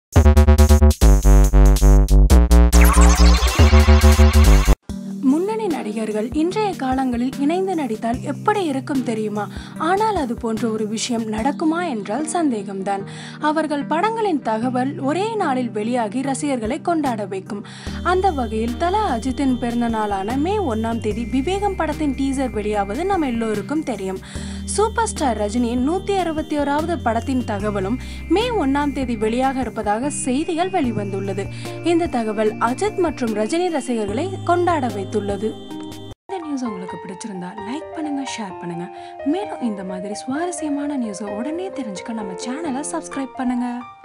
முன்னணி நடிகர்கள் இன்றைய காலங்களில் இணைந்து நடித்தால் எப்படி இருக்கும் தெரியுமா ஆனால் அது போன்ற ஒரு விஷயம் நடக்குமா என்றால் சந்தேகம்தான் அவர்கள் படங்களின் தகவல் ஒரே நாளில் வெளியாகி ரசிகர்களை கொண்டாட வைக்கும் அந்த வகையில் தல அஜித்தின் பிறந்த நாளான மே ஒன்னாம் தேதி விவேகம் படத்தின் டீசர் வெளியாவது நம்ம எல்லோருக்கும் தெரியும் சூப்பர் ஸ்டார் ரஜினியின் நூத்தி அறுபத்தி ஓராவது படத்தின் தகவலும் மே ஒன்னாம் தேதி வெளியாக இருப்பதாக செய்திகள் வெளிவந்துள்ளது இந்த தகவல் அஜித் மற்றும் ரஜினி ரசிகர்களை கொண்டாட வைத்துள்ளது இந்த நியூஸ் உங்களுக்கு பிடிச்சிருந்தா லைக் பண்ணுங்க ஷேர் பண்ணுங்க மேலும் இந்த மாதிரி சுவாரஸ்யமான நியூஸை உடனே தெரிஞ்சுக்க நம்ம சேனலை சப்ஸ்கிரைப் பண்ணுங்க